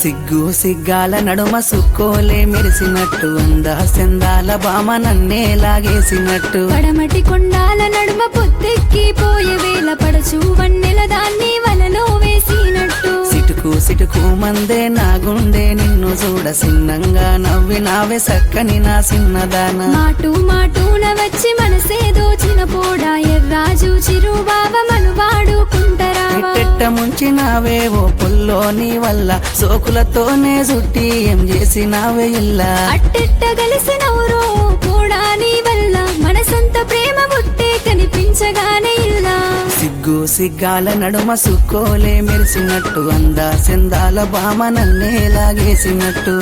సిగ్గు సిగ్గాల నడుమ సుక్కోలే మెరిసినట్టు అందా సెందాల బామ నన్నే లాగేసినట్టు పడమటి కొండాల నడుమ పొత్తెక్కి పోయే వేళ పడచు వన్నెల దాన్ని వలలో వేసినట్టు సిటుకు సిటుకు మందే నా గుండె నిన్ను చూడ సిన్నంగా నవ్వినావే సక్కని నా సిన్నదాన మాటు మాటూన వచ్చి మనసే దోచిన పోడా ఎర్రాజు చిరుబావ మను వాడుకుంటరావా ఎట్టెట్ట ముంచినావే ఓ పుల్లో నీ వల్ల సోకులతోనే చుట్టి ఏం చేసినావే ఇల్లా అట్టెట్ట కలిసినవురో కూడా నీ వల్ల మనసంత ప్రేమ పుట్టే కనిపించగానే ఇల్లా సిగ్గు సిగ్గాల నడుమ సుక్కోలే మెరిసినట్టు అందా సెందాల బామ నన్నే లాగేసినట్టు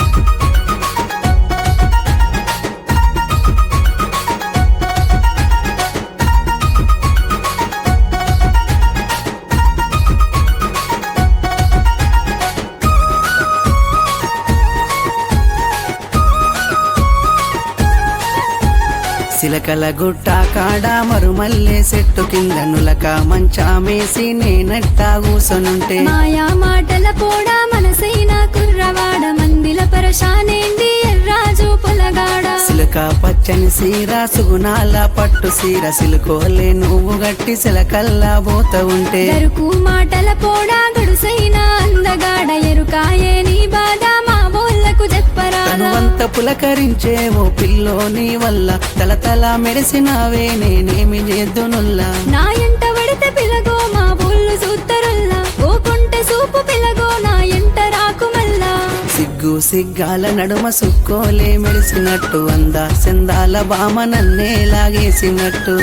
సిలకల గుట్ట కాడ మరుమల్లే చెట్టు కింద నులక మంచామేసి నేనట్టా కూసనుంటే మాయా మాటల పోడా మనసైన కుర్రవాడ మందిల పరశానేంది ఎర్రాజు పొలగాడ సిలక పచ్చని సీర సుగుణాల పట్టు సీర సిలుకోలే నువ్వు గట్టి సిలకల్లా పోత ఉంటే గరుకు మాటల పోడా గడుసైన అందగాడ ఎరుకాయే నీ బాధ మా బోళ్ళకు చెప్పరాదా తనువంత పులకరించే ఓ పిల్లోని వల్ల తలతల మెరిసినావే నేనేమి చేద్దునుల్లా నా ఎంట పడితే పిలగో మా బోళ్ళు సూత్తరుల్లా ఓ కొంటె సూపు పిలగో నా ఎంట రాకు మల్లా సిగ్గు సిగ్గాల నడుమ సుక్కోలే మెరిసినట్టు అందా సెందాల బామ నన్నే లాగేసినట్టు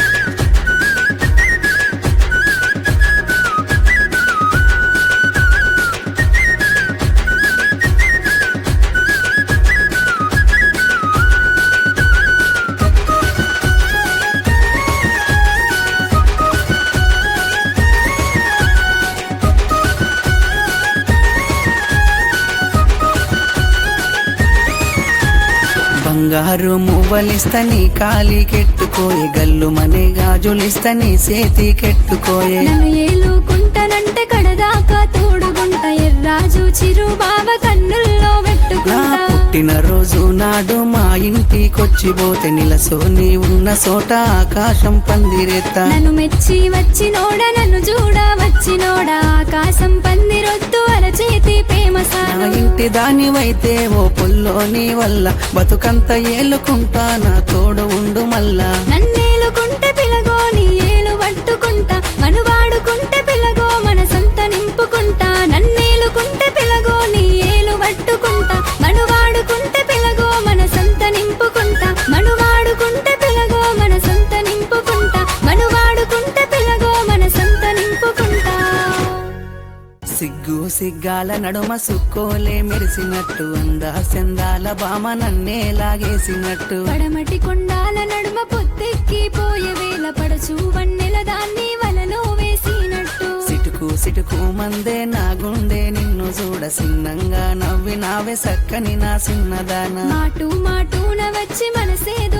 బంగారు మువ్వలిస్తని కాలి కెట్టుకోయే గల్లు మనే గాజులిస్తని సేతి కెట్టుకోయే నన్ను ఏలుకుంటానంటే కడదాకా తోడుగుంట ఎర్రాజు చిరు బావ కన్నుల్లో నా పెట్టుకుంటా పుట్టిన రోజు నాడు మా ఇంటికొచ్చి పోతే నిలసోని ఉన్న చోట ఆకాశం పందిరేత్తా నన్ను మెచ్చి వచ్చినోడ నన్ను చూడ వచ్చినోడ ఆకాశం పందిరొద్దు అరచేతి ప్రేమ నా సాగు ఇంటి దానివైతే ఓ పుల్లోని వల్ల బతుకంత ఏలుకుంటా నా తోడు ఉండు మల్లా నన్నేలుకుంటే పిలగో నీ ఏలు పట్టుకుంటా మనువాడుకుంటే పిలగో మన సంత నింపుకుంటా నన్నేలుకుంటే పిలగో నీ ఏలు పట్టుకుంటా మనువాడుకుంటే పిలగో మన సంత నింపుకుంటా మనువాడుకుంటే పిలగో మన సంత నింపుకుంటా మనువాడుకుంటే పిలగో మన సంత నింపుకుంటా సిగ్గు సిగ్గాల నడుమ సుక్కోలే మెరిసినట్టు అందా సెందాల బామ నన్నే లాగేసినట్టు పడమటి కొండాల నడుమ పొత్తెక్కి పోయే వేళ పడచు వన్నెల దాన్ని వలలో వేసినట్టు సిటుకు సిటుకు మందే నా గుండె నిన్ను చూడ సిన్నంగా నవ్వినావే సక్కని నా సిన్నదాన మాటు మాటూన వచ్చి మనసేదో